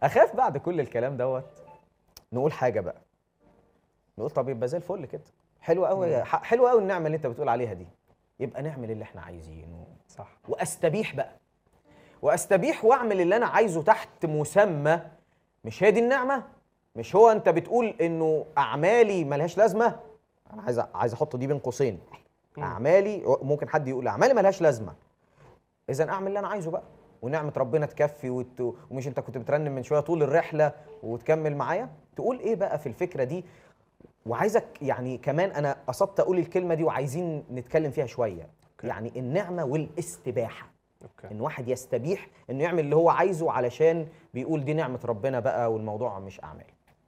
اخاف بعد كل الكلام دوت نقول حاجه بقى نقول طب يبقى زي الفل كده حلو قوي حلو قوي النعمه اللي انت بتقول عليها دي يبقى نعمل اللي احنا عايزينه صح واستبيح بقى واستبيح واعمل اللي انا عايزه تحت مسمى مش هي دي النعمه مش هو انت بتقول انه اعمالي ملهاش لازمه انا عايز عايز احط دي بين قوسين مم. اعمالي ممكن حد يقول اعمالي ملهاش لازمه اذا اعمل اللي انا عايزه بقى ونعمه ربنا تكفي وت... ومش انت كنت بترنم من شويه طول الرحله وتكمل معايا تقول ايه بقى في الفكره دي وعايزك يعني كمان انا قصدت اقول الكلمه دي وعايزين نتكلم فيها شويه أوكي. يعني النعمه والاستباحه اوكي ان واحد يستبيح انه يعمل اللي هو عايزه علشان بيقول دي نعمه ربنا بقى والموضوع مش اعمال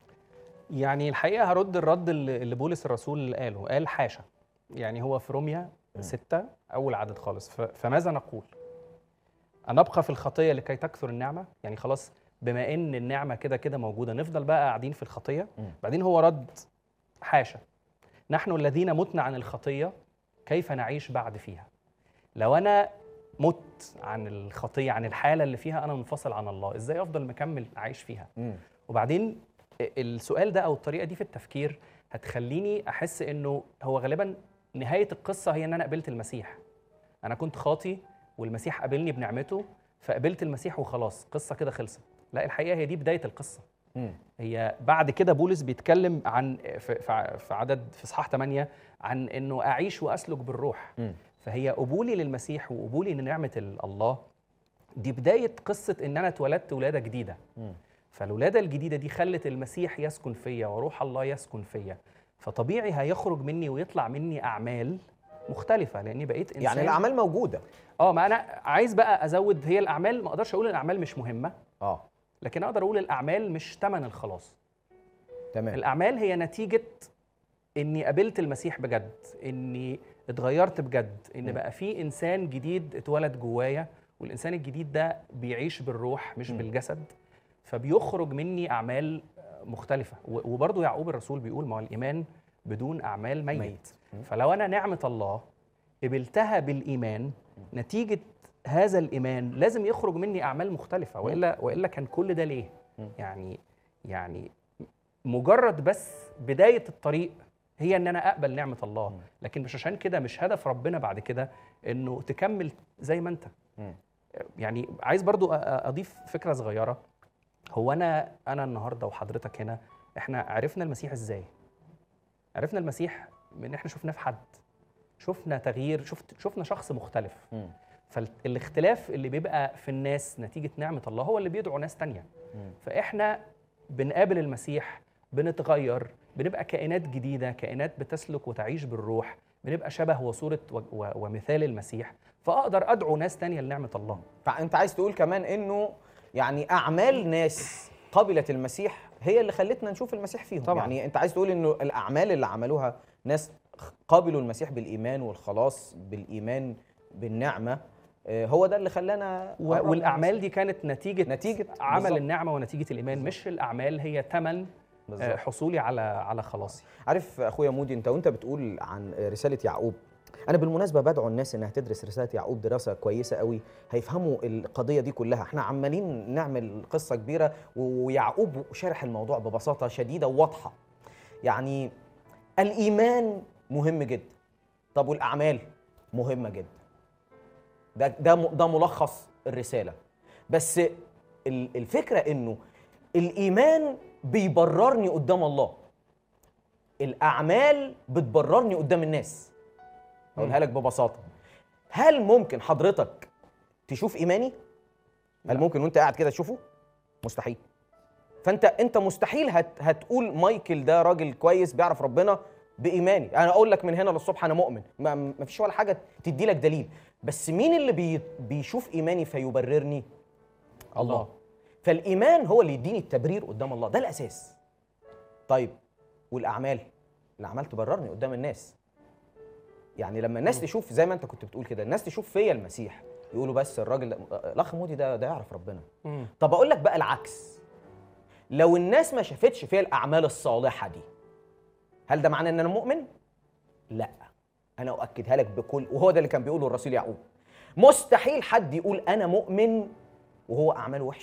يعني الحقيقه هرد الرد اللي اللي بولس الرسول قاله قال حاشا يعني هو في روميا ستة أول عدد خالص ف- فماذا نقول؟ أن نبقى في الخطية لكي تكثر النعمة؟ يعني خلاص بما إن النعمة كده كده موجودة نفضل بقى قاعدين في الخطية؟ مم. بعدين هو رد حاشا نحن الذين متنا عن الخطية كيف نعيش بعد فيها؟ لو أنا مت عن الخطية عن الحالة اللي فيها أنا منفصل عن الله إزاي أفضل مكمل عايش فيها؟ وبعدين السؤال ده او الطريقه دي في التفكير هتخليني احس انه هو غالبا نهايه القصه هي ان انا قبلت المسيح انا كنت خاطي والمسيح قابلني بنعمته فقبلت المسيح وخلاص قصه كده خلصت لا الحقيقه هي دي بدايه القصه مم. هي بعد كده بولس بيتكلم عن في, في في عدد في اصحاح 8 عن انه اعيش واسلك بالروح مم. فهي قبولي للمسيح وقبولي لنعمه ال- الله دي بدايه قصه ان انا اتولدت ولاده جديده مم. فالولاده الجديده دي خلت المسيح يسكن فيا وروح الله يسكن فيا فطبيعي هيخرج مني ويطلع مني اعمال مختلفه لاني بقيت انسان يعني الاعمال موجوده اه ما انا عايز بقى ازود هي الاعمال ما اقدرش اقول الاعمال مش مهمه اه لكن اقدر اقول الاعمال مش ثمن الخلاص تمام الاعمال هي نتيجه اني قابلت المسيح بجد اني اتغيرت بجد ان مم. بقى في انسان جديد اتولد جوايا والانسان الجديد ده بيعيش بالروح مش مم. بالجسد فبيخرج مني اعمال مختلفه و- وبرضه يعقوب الرسول بيقول ما هو الايمان بدون اعمال ميت, ميت. ميت. مم. فلو انا نعمه الله قبلتها بالايمان نتيجه هذا الايمان لازم يخرج مني اعمال مختلفه والا والا كان كل ده ليه مم. يعني يعني مجرد بس بدايه الطريق هي ان انا اقبل نعمه الله مم. لكن مش عشان كده مش هدف ربنا بعد كده انه تكمل زي ما انت مم. يعني عايز برضو أ- أ- اضيف فكره صغيره هو انا انا النهارده وحضرتك هنا احنا عرفنا المسيح ازاي عرفنا المسيح من احنا شفناه في حد شفنا تغيير شفت شفنا شخص مختلف مم. فالاختلاف اللي بيبقى في الناس نتيجه نعمه الله هو اللي بيدعو ناس تانية مم. فاحنا بنقابل المسيح بنتغير بنبقى كائنات جديده كائنات بتسلك وتعيش بالروح بنبقى شبه وصوره و- و- ومثال المسيح فاقدر ادعو ناس تانية لنعمه الله فانت عايز تقول كمان انه يعني اعمال ناس قبلت المسيح هي اللي خلتنا نشوف المسيح فيهم طبعاً. يعني انت عايز تقول انه الاعمال اللي عملوها ناس قبلوا المسيح بالايمان والخلاص بالايمان بالنعمه آه، هو ده اللي خلانا و- قربنا والاعمال دي كانت نتيجه نتيجة عمل بالظبط. النعمه ونتيجه الايمان مش الاعمال هي ثمن بالظبط. حصولي على على خلاصي عارف اخويا مودي انت وانت بتقول عن رساله يعقوب انا بالمناسبه بدعو الناس انها تدرس رساله يعقوب دراسه كويسه قوي هيفهموا القضيه دي كلها احنا عمالين نعمل قصه كبيره ويعقوب شارح الموضوع ببساطه شديده وواضحه يعني الايمان مهم جدا طب والاعمال مهمه جدا ده ده م- ده ملخص الرساله بس ال- الفكره انه الايمان بيبررني قدام الله الاعمال بتبررني قدام الناس اقولها لك ببساطه هل ممكن حضرتك تشوف ايماني هل لا. ممكن وانت قاعد كده تشوفه مستحيل فانت انت مستحيل هت هتقول مايكل ده راجل كويس بيعرف ربنا بايماني انا اقول لك من هنا للصبح انا مؤمن ما, ما فيش ولا حاجه تدي لك دليل بس مين اللي بي بيشوف ايماني فيبررني الله فالايمان هو اللي يديني التبرير قدام الله ده الاساس طيب والاعمال الاعمال تبررني قدام الناس يعني لما الناس تشوف زي ما انت كنت بتقول كده الناس تشوف فيا المسيح يقولوا بس الراجل ده الاخ مودي ده ده يعرف ربنا مم. طب اقول لك بقى العكس لو الناس ما شافتش فيا الاعمال الصالحه دي هل ده معناه ان انا مؤمن لا انا اؤكدها لك بكل وهو ده اللي كان بيقوله الرسول يعقوب مستحيل حد يقول انا مؤمن وهو اعماله وحشه